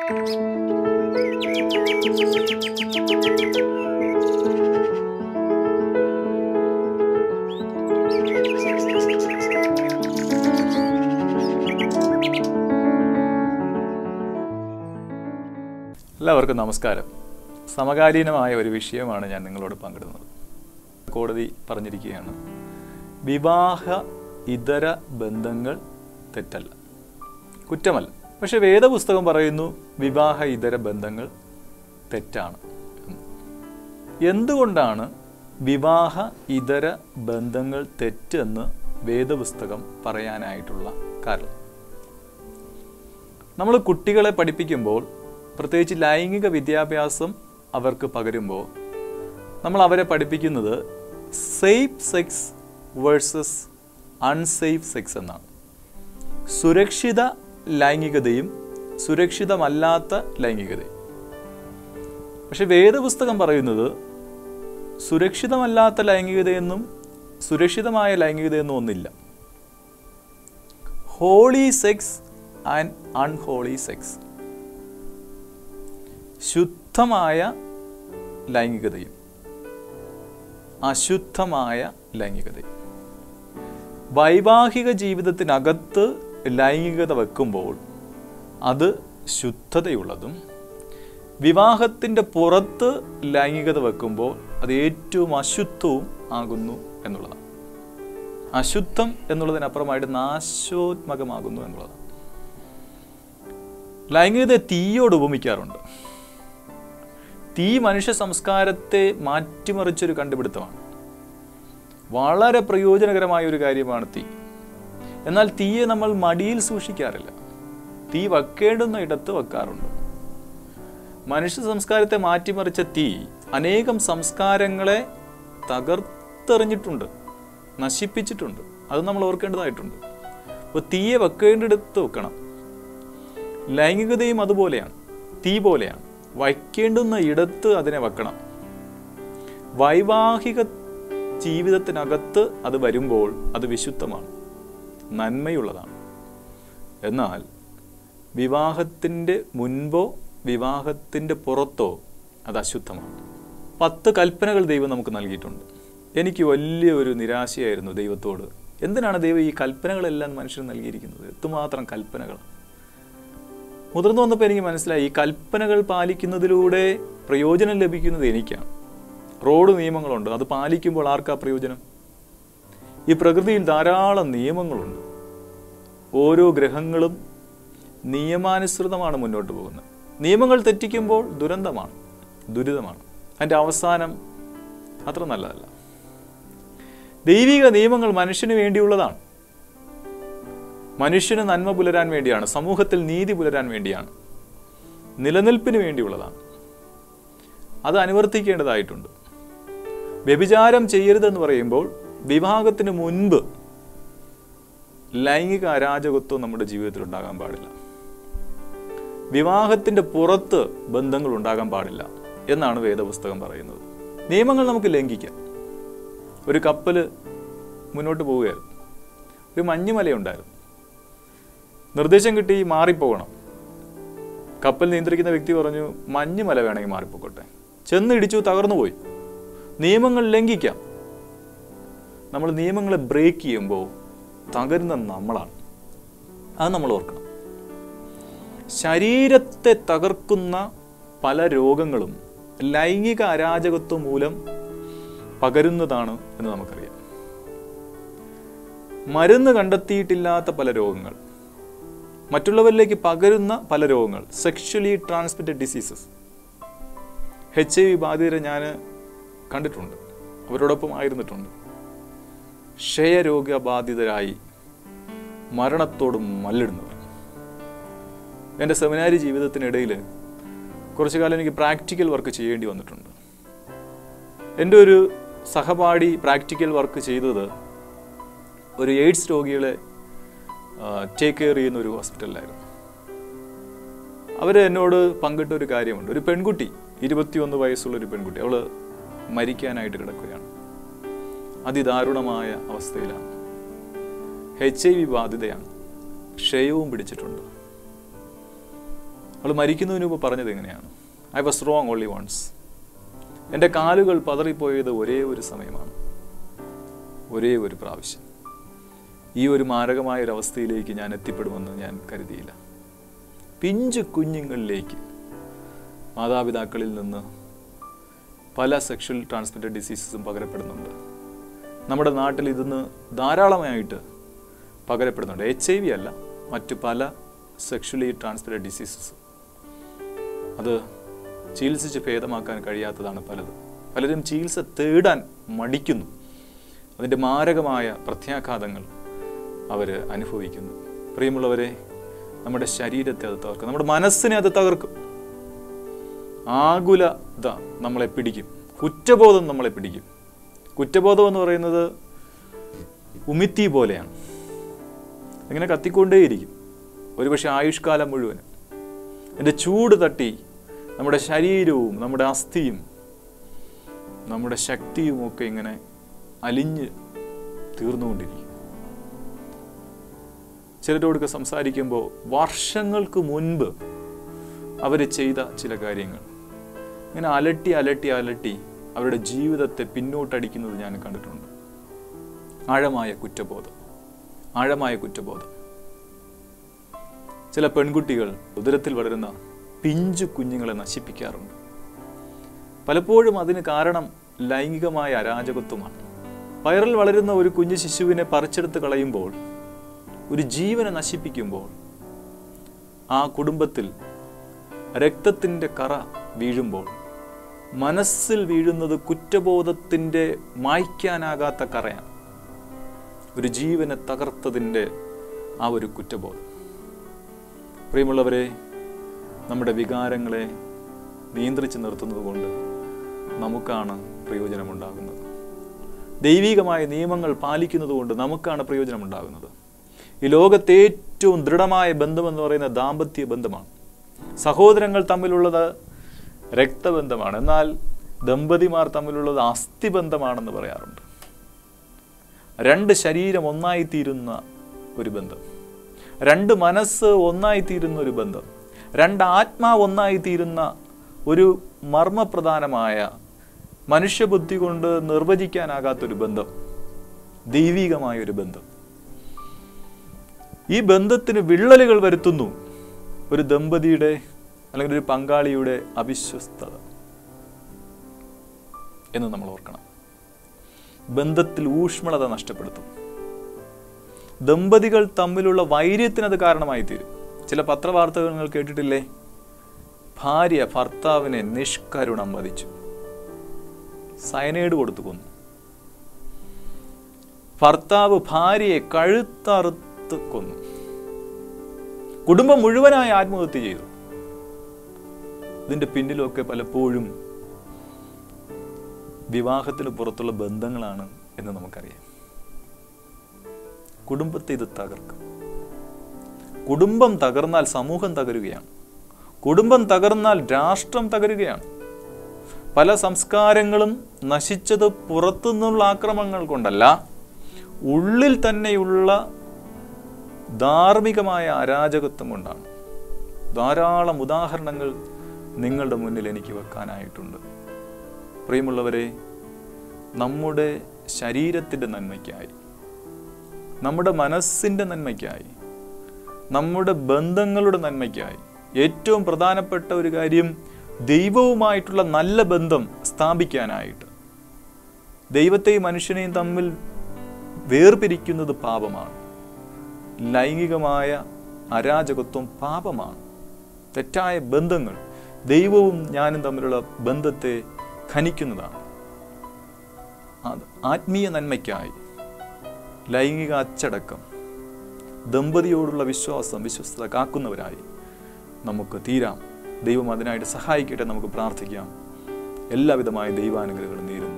എല്ലാവർക്കും നമസ്കാരം സമകാലീനമായ ഒരു വിഷയമാണ് ഞാൻ നിങ്ങളോട് പങ്കിടുന്നത് കോടതി പറഞ്ഞിരിക്കുകയാണ് വിവാഹ ഇതര ബന്ധങ്ങൾ തെറ്റല്ല കുറ്റമല്ല പക്ഷെ വേദപുസ്തകം പറയുന്നു വിവാഹ ഇതര ബന്ധങ്ങൾ തെറ്റാണ് എന്ന്. എന്തുകൊണ്ടാണ് വിവാഹ ഇതര ബന്ധങ്ങൾ തെറ്റെന്ന് വേദപുസ്തകം പറയാനായിട്ടുള്ള കാരണം നമ്മൾ കുട്ടികളെ പഠിപ്പിക്കുമ്പോൾ പ്രത്യേകിച്ച് ലൈംഗിക വിദ്യാഭ്യാസം അവർക്ക് പകരുമ്പോൾ നമ്മൾ അവരെ പഠിപ്പിക്കുന്നത് safe sex versus unsafe sex എന്നാണ് സുരക്ഷിത ലൈംഗികതയും സുരക്ഷിതമല്ലാത്ത ലൈംഗികതയും പക്ഷെ വേദപുസ്തകം പറയുന്നത് സുരക്ഷിതമല്ലാത്ത ലൈംഗികതയെന്നും സുരക്ഷിതമായ ലൈംഗികതയെന്നും ഒന്നില്ല holy sex and unholy sex ശുദ്ധമായ ലൈംഗികതയും അശുദ്ധമായ ലൈംഗികതയും വൈവാഹിക ജീവിതത്തിനകത്ത് ലൈംഗികത വെക്കുമ്പോൾ അത് ശുദ്ധതയുള്ളതും വിവാഹത്തിൻ്റെ പുറത്ത് ലൈംഗികത വെക്കുമ്പോൾ അത് ഏറ്റവും അശുദ്ധവും ആകുന്നു എന്നുള്ളതാണ് അശുദ്ധം എന്നുള്ളതിനപ്പുറമായിട്ട് നാശോത്മകമാകുന്നു എന്നുള്ളതാണ് ലൈംഗികതയെ തീയോട് ഉപമിക്കാറുണ്ട് തീ മനുഷ്യ സംസ്കാരത്തെ മാറ്റിമറിച്ചൊരു കണ്ടുപിടുത്തമാണ് വളരെ പ്രയോജനകരമായ ഒരു കാര്യമാണ് തീ എന്നാൽ തീയെ നമ്മൾ മടിയിൽ സൂക്ഷിക്കാറില്ല തീ വെക്കേണ്ടുന്ന ഇടത്ത് വെക്കാറുണ്ട് മനുഷ്യ സംസ്കാരത്തെ മാറ്റിമറിച്ച തീ അനേകം സംസ്കാരങ്ങളെ തകർത്തെറിഞ്ഞിട്ടുണ്ട് നശിപ്പിച്ചിട്ടുണ്ട് അത് നമ്മൾ ഓർക്കേണ്ടതായിട്ടുണ്ട് അപ്പോൾ തീയെ വെക്കേണ്ടിടത്ത് വെക്കണം ലൈംഗികതയും അതുപോലെയാണ് തീ പോലെയാണ് വയ്ക്കേണ്ടുന്ന ഇടത്ത് അതിനെ വെക്കണം വൈവാഹിക ജീവിതത്തിനകത്ത് അത് വരുമ്പോൾ അത് വിശുദ്ധമാണ് നന്മയുള്ളതാണ് എന്നാൽ വിവാഹത്തിൻ്റെ മുൻപോ വിവാഹത്തിൻ്റെ പുറത്തോ അത് അശുദ്ധമാണ് പത്ത് കൽപ്പനകൾ ദൈവം നമുക്ക് നൽകിയിട്ടുണ്ട് എനിക്ക് വലിയ ഒരു നിരാശയായിരുന്നു ദൈവത്തോട് എന്തിനാണ് ദൈവം ഈ കൽപ്പനകളെല്ലാം മനുഷ്യന് നൽകിയിരിക്കുന്നത് എത്രമാത്രം കൽപ്പനകളാണ് മുതിർന്നു വന്നപ്പോൾ എനിക്ക് മനസ്സിലായി ഈ കൽപ്പനകൾ പാലിക്കുന്നതിലൂടെ പ്രയോജനം ലഭിക്കുന്നത് എനിക്കാണ് റോഡ് നിയമങ്ങളുണ്ട് അത് പാലിക്കുമ്പോൾ ആർക്കാ പ്രയോജനം ഈ പ്രകൃതിയിൽ ധാരാളം നിയമങ്ങളുണ്ട് ഓരോ ഗ്രഹങ്ങളും നിയമാനുസൃതമാണ് മുന്നോട്ട് പോകുന്നത് നിയമങ്ങൾ തെറ്റിക്കുമ്പോൾ ദുരന്തമാണ് ദുരിതമാണ് അതിൻ്റെ അവസാനം അത്ര നല്ലതല്ല ദൈവിക നിയമങ്ങൾ മനുഷ്യന് വേണ്ടിയുള്ളതാണ് മനുഷ്യന് നന്മ പുലരാൻ വേണ്ടിയാണ് സമൂഹത്തിൽ നീതി പുലരാൻ വേണ്ടിയാണ് നിലനിൽപ്പിന് വേണ്ടിയുള്ളതാണ് അത് അനുവർത്തിക്കേണ്ടതായിട്ടുണ്ട് വ്യഭിചാരം ചെയ്യരുതെന്ന് പറയുമ്പോൾ വിവാഹത്തിന് മുൻപ് ലൈംഗിക അരാജകത്വം നമ്മുടെ ജീവിതത്തിൽ ഉണ്ടാകാൻ പാടില്ല വിവാഹത്തിന്റെ പുറത്ത് ബന്ധങ്ങൾ ഉണ്ടാകാൻ പാടില്ല എന്നാണ് വേദപുസ്തകം പറയുന്നത് നിയമങ്ങൾ നമുക്ക് ലംഘിക്കാം ഒരു കപ്പൽ മുന്നോട്ട് പോവുകയായിരുന്നു ഒരു മഞ്ഞുമലയുണ്ടായിരുന്നു നിർദ്ദേശം കിട്ടി മാറിപ്പോകണം കപ്പൽ നിയന്ത്രിക്കുന്ന വ്യക്തി പറഞ്ഞു മഞ്ഞുമല വേണമെങ്കിൽ മാറിപ്പോക്കോട്ടെ ചെന്ന് ഇടിച്ചു തകർന്നു പോയി നിയമങ്ങൾ ലംഘിക്കാം നമ്മൾ നിയമങ്ങളെ ബ്രേക്ക് ചെയ്യുമ്പോൾ തകരുന്ന നമ്മളാണ് അത് നമ്മൾ ഓർക്കണം ശരീരത്തെ തകർക്കുന്ന പല രോഗങ്ങളും ലൈംഗിക അരാജകത്വം മൂലം പകരുന്നതാണ് എന്ന് നമുക്കറിയാം മരുന്ന് കണ്ടെത്തിയിട്ടില്ലാത്ത പല രോഗങ്ങൾ മറ്റുള്ളവരിലേക്ക് പകരുന്ന പല രോഗങ്ങൾ sexually transmitted diseases H I V ബാധിതരെ ഞാൻ കണ്ടിട്ടുണ്ട് അവരോടൊപ്പം ആയിരുന്നിട്ടുണ്ട് ക്ഷയരോഗബാധിതരായി മരണത്തോട് മല്ലിടുന്നവർ എൻ്റെ സെമിനാരി ജീവിതത്തിനിടയിൽ കുറച്ചു കാലം എനിക്ക് പ്രാക്ടിക്കൽ വർക്ക് ചെയ്യേണ്ടി വന്നിട്ടുണ്ട് എൻ്റെ ഒരു സഹപാഠി പ്രാക്ടിക്കൽ വർക്ക് ചെയ്തത് ഒരു എയ്ഡ്സ് രോഗികളെ ടേക്ക് കെയർ ചെയ്യുന്ന ഒരു ഹോസ്പിറ്റലിലായിരുന്നു അവർ എന്നോട് പങ്കിട്ട ഒരു കാര്യമുണ്ട് ഒരു പെൺകുട്ടി ഇരുപത്തിയൊന്ന് വയസ്സുള്ള ഒരു പെൺകുട്ടി അവൾ മരിക്കാനായിട്ട് കിടക്കുകയാണ് അതിദാരുണമായ അവസ്ഥയിലാണ് എച്ച് ഐ വി ബാധിതയാണ് ക്ഷയവും പിടിച്ചിട്ടുണ്ട് അവൾ മരിക്കുന്നതിന് മുമ്പ് പറഞ്ഞത് എങ്ങനെയാണ് I was wrong only once എൻ്റെ കാലുകൾ പതറിപ്പോയത് ഒരേ ഒരു സമയമാണ് ഒരേ ഒരു പ്രാവശ്യം ഈ ഒരു മാരകമായ ഒരു അവസ്ഥയിലേക്ക് ഞാൻ എത്തിപ്പെടുമെന്ന് ഞാൻ കരുതിയില്ല പിഞ്ചു കുഞ്ഞുങ്ങളിലേക്ക് മാതാപിതാക്കളിൽ നിന്ന് പല സെക്ഷൽ ട്രാൻസ്മിറ്റഡ് ഡിസീസസും പകരപ്പെടുന്നുണ്ട് നമ്മുടെ നാട്ടിൽ ഇതിന്ന് ധാരാളമായിട്ട് പകരപ്പെടുന്നുണ്ട് എച്ച് ഐ വി അല്ല മറ്റു പല സെക്ഷലി ട്രാൻസ്മിറ്റഡ് ഡിസീസസ് അത് ചികിത്സിച്ച് ഭേദമാക്കാൻ കഴിയാത്തതാണ് പലതും പലരും ചികിത്സ തേടാൻ മടിക്കുന്നു അതിൻ്റെ മാരകമായ പ്രത്യാഘാതങ്ങൾ അവർ അനുഭവിക്കുന്നു പ്രിയമുള്ളവരെ നമ്മുടെ ശരീരത്തെ അത് തകർക്കും നമ്മുടെ മനസ്സിനെ അത് തകർക്കും ആകുലത നമ്മളെ പിടിക്കും കുറ്റബോധം നമ്മളെ പിടിക്കും കുറ്റബോധം എന്ന് പറയുന്നത് ഉമിത്തി പോലെയാണ് ഇങ്ങനെ കത്തിക്കൊണ്ടേയിരിക്കും ഒരുപക്ഷെ ആയുഷ്കാലം മുഴുവൻ എൻ്റെ ചൂട് തട്ടി നമ്മുടെ ശരീരവും നമ്മുടെ അസ്ഥിയും നമ്മുടെ ശക്തിയും ഒക്കെ ഇങ്ങനെ അലിഞ്ഞ് തീർന്നുകൊണ്ടിരിക്കും ചിലരോടൊക്കെ സംസാരിക്കുമ്പോൾ വർഷങ്ങൾക്ക് മുൻപ് അവർ ചെയ്ത ചില കാര്യങ്ങൾ ഇങ്ങനെ അലട്ടി അലട്ടി അലട്ടി അവരുടെ ജീവിതത്തെ പിന്നോട്ടടിക്കുന്നത് ഞാൻ കണ്ടിട്ടുണ്ട് ആഴമായ കുറ്റബോധം ആഴമായ കുറ്റബോധം ചില പെൺകുട്ടികൾ ഉദരത്തിൽ വളരുന്ന പിഞ്ചു കുഞ്ഞുങ്ങളെ നശിപ്പിക്കാറുണ്ട് പലപ്പോഴും അതിന് കാരണം ലൈംഗികമായ അരാജകത്വമാണ് വയറിൽ വളരുന്ന ഒരു കുഞ്ഞു ശിശുവിനെ പറിച്ചെടുത്ത് കളയുമ്പോൾ ഒരു ജീവനെ നശിപ്പിക്കുമ്പോൾ ആ കുടുംബത്തിൽ രക്തത്തിൻ്റെ കറ വീഴുമ്പോൾ മനസ്സിൽ വീഴുന്നത് കുറ്റബോധത്തിൻ്റെ മായ്ക്കാനാകാത്ത കറയാണ് ഒരു ജീവനെ തകർത്തതിൻ്റെ ആ ഒരു കുറ്റബോധം പ്രിയമുള്ളവരെ നമ്മുടെ വികാരങ്ങളെ നിയന്ത്രിച്ച് നിർത്തുന്നത് കൊണ്ട് നമുക്കാണ് പ്രയോജനമുണ്ടാകുന്നത് ദൈവികമായ നിയമങ്ങൾ പാലിക്കുന്നത് കൊണ്ട് നമുക്കാണ് പ്രയോജനമുണ്ടാകുന്നത് ഈ ലോകത്തെ ഏറ്റവും ദൃഢമായ ബന്ധമെന്ന് പറയുന്ന ദാമ്പത്യ ബന്ധമാണ് സഹോദരങ്ങൾ തമ്മിലുള്ളത് രക്തബന്ധമാണ് എന്നാൽ ദമ്പതിമാർ തമ്മിലുള്ളത് അസ്ഥിബന്ധമാണെന്ന് പറയാറുണ്ട് രണ്ട് ശരീരം ഒന്നായിത്തീരുന്ന ഒരു ബന്ധം രണ്ട് മനസ്സ് ഒന്നായിത്തീരുന്ന ഒരു ബന്ധം രണ്ട് ആത്മാവ് ഒന്നായിത്തീരുന്ന ഒരു മർമ്മപ്രധാനമായ മനുഷ്യബുദ്ധി കൊണ്ട് നിർവചിക്കാനാകാത്തൊരു ബന്ധം ദൈവികമായ ഒരു ബന്ധം ഈ ബന്ധത്തിന് വിള്ളലുകൾ വരുത്തുന്നു ഒരു ദമ്പതിയുടെ അല്ലെങ്കിൽ ഒരു പങ്കാളിയുടെ അവിശ്വസ്തത എന്ന് നമ്മൾ ഓർക്കണം ബന്ധത്തിൽ ഊഷ്മളത നഷ്ടപ്പെടുത്തും ദമ്പതികൾ തമ്മിലുള്ള വൈര്യത്തിന് അത് കാരണമായി തീരും ചില പത്രവാർത്തകൾ നിങ്ങൾ കേട്ടിട്ടില്ലേ ഭാര്യ ഭർത്താവിനെ നിഷ്കരുണം വധിച്ചു സയനൈഡ് കൊടുത്തു കൊന്നു ഭർത്താവ് ഭാര്യയെ കഴുത്തറുത്ത് കൊന്നു കുടുംബം മുഴുവനായി ആത്മഹത്യ ചെയ്തു ഇതിന്റെ പിന്നിലൊക്കെ പലപ്പോഴും വിവാഹത്തിന് പുറത്തുള്ള ബന്ധങ്ങളാണ് എന്ന് നമുക്കറിയാം കുടുംബത്തെ ഇത് തകർക്കും കുടുംബം തകർന്നാൽ സമൂഹം തകരുകയാണ് കുടുംബം തകർന്നാൽ രാഷ്ട്രം തകരുകയാണ് പല സംസ്കാരങ്ങളും നശിച്ചത് പുറത്തുനിന്നുള്ള ആക്രമണങ്ങൾ കൊണ്ടല്ല ഉള്ളിൽ തന്നെയുള്ള ധാർമ്മികമായ അരാജകത്വം കൊണ്ടാണ് ധാരാളം ഉദാഹരണങ്ങൾ നിങ്ങളുടെ മുന്നിൽ എനിക്ക് വെക്കാനായിട്ടുണ്ട് പ്രിയമുള്ളവരെ നമ്മുടെ ശരീരത്തിൻ്റെ നന്മയ്ക്കായി നമ്മുടെ മനസ്സിൻ്റെ നന്മയ്ക്കായി നമ്മുടെ ബന്ധങ്ങളുടെ നന്മയ്ക്കായി ഏറ്റവും പ്രധാനപ്പെട്ട ഒരു കാര്യം ദൈവവുമായിട്ടുള്ള നല്ല ബന്ധം സ്ഥാപിക്കാനായിട്ട് ദൈവത്തെയും മനുഷ്യനെയും തമ്മിൽ വേർപിരിക്കുന്നത് പാപമാണ് ലൈംഗികമായ അരാജകത്വം പാപമാണ് തെറ്റായ ബന്ധങ്ങൾ ദൈവവും ഞാനും തമ്മിലുള്ള ബന്ധത്തെ ഖനിക്കുന്നതാണ് അത് ആത്മീയ നന്മയ്ക്കായി ലൈംഗിക അച്ചടക്കം ദമ്പതിയോടുള്ള വിശ്വാസം വിശ്വസ്തത കാക്കുന്നവരായി നമുക്ക് തീരാം ദൈവം അതിനായിട്ട് സഹായിക്കട്ടെ നമുക്ക് പ്രാർത്ഥിക്കാം എല്ലാവിധമായ ദൈവാനുഗ്രഹങ്ങളും നേരുന്നു